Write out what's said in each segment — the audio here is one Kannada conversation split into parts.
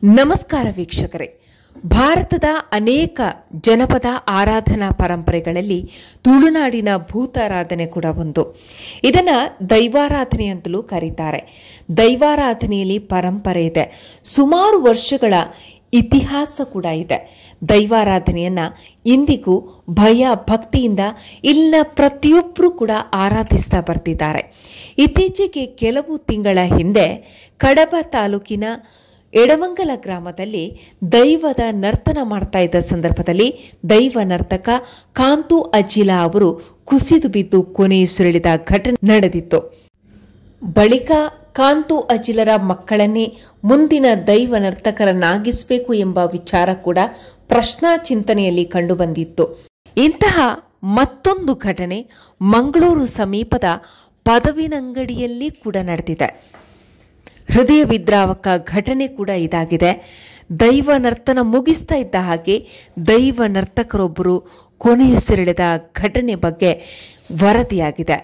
ನಮಸ್ಕಾರ ವೀಕ್ಷಕರೇ ಭಾರತದ ಅನೇಕ ಜನಪದ ಆರಾಧನಾ ಪರಂಪರೆಗಳಲ್ಲಿ ತುಳುನಾಡಿನ ಭೂತಾರಾಧನೆ ಕೂಡ ಒಂದು ಇದನ್ನ ದೈವಾರಾಧನೆ ಅಂತಲೂ ಕರೀತಾರೆ ದೈವಾರಾಧನೆಯಲ್ಲಿ ಪರಂಪರೆ ಇದೆ ಸುಮಾರು ವರ್ಷಗಳ ಇತಿಹಾಸ ಕೂಡ ಇದೆ ದೈವಾರಾಧನೆಯನ್ನ ಇಂದಿಗೂ ಭಯ ಭಕ್ತಿಯಿಂದ ಇಲ್ಲಿನ ಪ್ರತಿಯೊಬ್ಬರು ಕೂಡ ಆರಾಧಿಸ್ತಾ ಬರ್ತಿದ್ದಾರೆ ಇತ್ತೀಚೆಗೆ ಕೆಲವು ತಿಂಗಳ ಹಿಂದೆ ಕಡಬ ತಾಲೂಕಿನ ಎಡಮಂಗಲ ಗ್ರಾಮದಲ್ಲಿ ದೈವದ ನರ್ತನ ಮಾಡ್ತಾ ಇದ್ದ ಸಂದರ್ಭದಲ್ಲಿ ದೈವ ನರ್ತಕ ಕಾಂತು ಅಜ್ಜಿಲಾ ಅವರು ಕುಸಿದು ಬಿದ್ದು ಕೊನೆಯುಸಿರೆಳೆದ ಘಟನೆ ನಡೆದಿತ್ತು ಬಳಿಕ ಕಾಂತು ಅಜಿಲರ ಮಕ್ಕಳನ್ನೇ ಮುಂದಿನ ದೈವ ನರ್ತಕರನ್ನಾಗಿಸಬೇಕು ಎಂಬ ವಿಚಾರ ಕೂಡ ಪ್ರಶ್ನಾ ಚಿಂತನೆಯಲ್ಲಿ ಕಂಡುಬಂದಿತ್ತು ಇಂತಹ ಮತ್ತೊಂದು ಘಟನೆ ಮಂಗಳೂರು ಸಮೀಪದ ಪದವಿನಂಗಡಿಯಲ್ಲಿ ಕೂಡ ನಡೆದಿದೆ ಹೃದಯ ವಿದ್ರಾವಕ ಘಟನೆ ಕೂಡ ಇದಾಗಿದೆ ದೈವ ನರ್ತನ ಮುಗಿಸ್ತಾ ಇದ್ದ ಹಾಗೆ ದೈವ ನರ್ತಕರೊಬ್ಬರು ಕೊನೆಯುಸಿರೆಳೆದ ಘಟನೆ ಬಗ್ಗೆ ವರದಿಯಾಗಿದೆ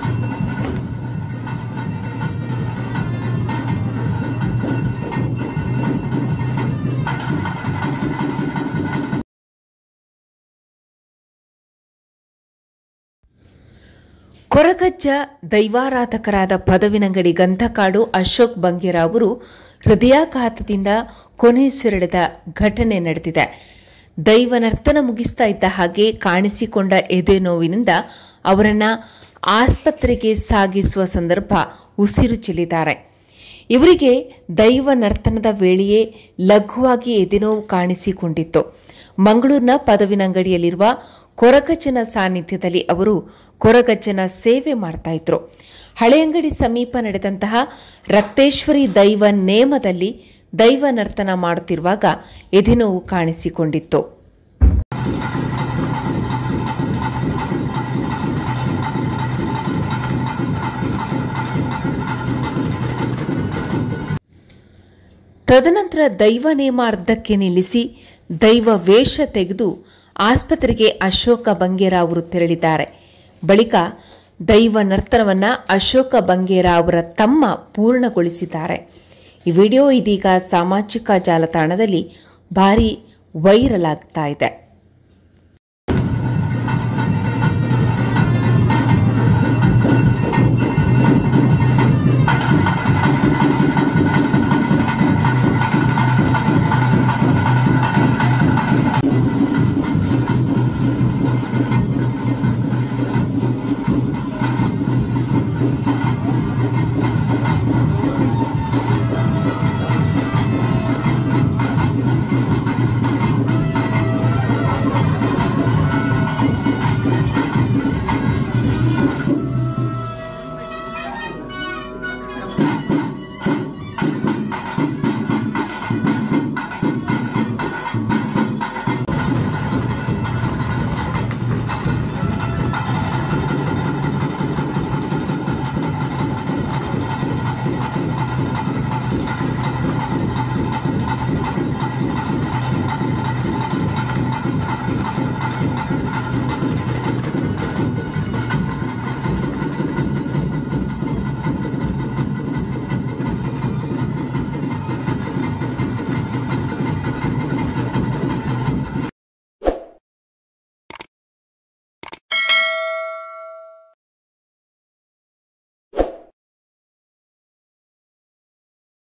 ಕೊರಗಜ್ಜ ದೈವಾರಾಧಕರಾದ ಪದವಿನಂಗಡಿ ಗಂಧಕಾಡು ಅಶೋಕ್ ಬಂಗೇರ ಅವರು ಹೃದಯಾಘಾತದಿಂದ ಕೊನೆಯುಸಿರೆಳೆದ ಘಟನೆ ನಡೆದಿದೆ ದೈವ ನರ್ತನ ಮುಗಿಸ್ತಾ ಇದ್ದ ಹಾಗೆ ಕಾಣಿಸಿಕೊಂಡ ಎದೆ ನೋವಿನಿಂದ ಅವರನ್ನ ಆಸ್ಪತ್ರೆಗೆ ಸಾಗಿಸುವ ಸಂದರ್ಭ ಉಸಿರು ಚೆಲ್ಲಿದ್ದಾರೆ ಇವರಿಗೆ ದೈವ ನರ್ತನದ ವೇಳೆಯೇ ಲಘುವಾಗಿ ಎದೆನೋವು ಕಾಣಿಸಿಕೊಂಡಿತ್ತು ಮಂಗಳೂರಿನ ಪದವಿನಂಗಡಿಯಲ್ಲಿರುವ ಕೊರಗಜ್ಜನ ಸಾನ್ನಿಧ್ಯದಲ್ಲಿ ಅವರು ಕೊರಗಜ್ಜನ ಸೇವೆ ಮಾಡ್ತಾ ಇದ್ರು ಹಳೆಯಂಗಡಿ ಸಮೀಪ ನಡೆದಂತಹ ರಕ್ತೇಶ್ವರಿ ದೈವ ನೇಮದಲ್ಲಿ ದೈವ ನರ್ತನ ಮಾಡುತ್ತಿರುವಾಗ ಎದೆನೋವು ಕಾಣಿಸಿಕೊಂಡಿತ್ತು ತದನಂತರ ದೈವ ನೇಮ ಅರ್ಧಕ್ಕೆ ನಿಲ್ಲಿಸಿ ದೈವ ವೇಷ ತೆಗೆದು ಆಸ್ಪತ್ರೆಗೆ ಅಶೋಕ ಬಂಗೇರ ಅವರು ತೆರಳಿದ್ದಾರೆ ಬಳಿಕ ದೈವ ನರ್ತನವನ್ನ ಅಶೋಕ ಬಂಗೇರ ಅವರ ತಮ್ಮ ಪೂರ್ಣಗೊಳಿಸಿದ್ದಾರೆ ಈ ವಿಡಿಯೋ ಇದೀಗ ಸಾಮಾಜಿಕ ಜಾಲತಾಣದಲ್ಲಿ ಭಾರಿ ವೈರಲ್ ಆಗ್ತಾ ಇದೆ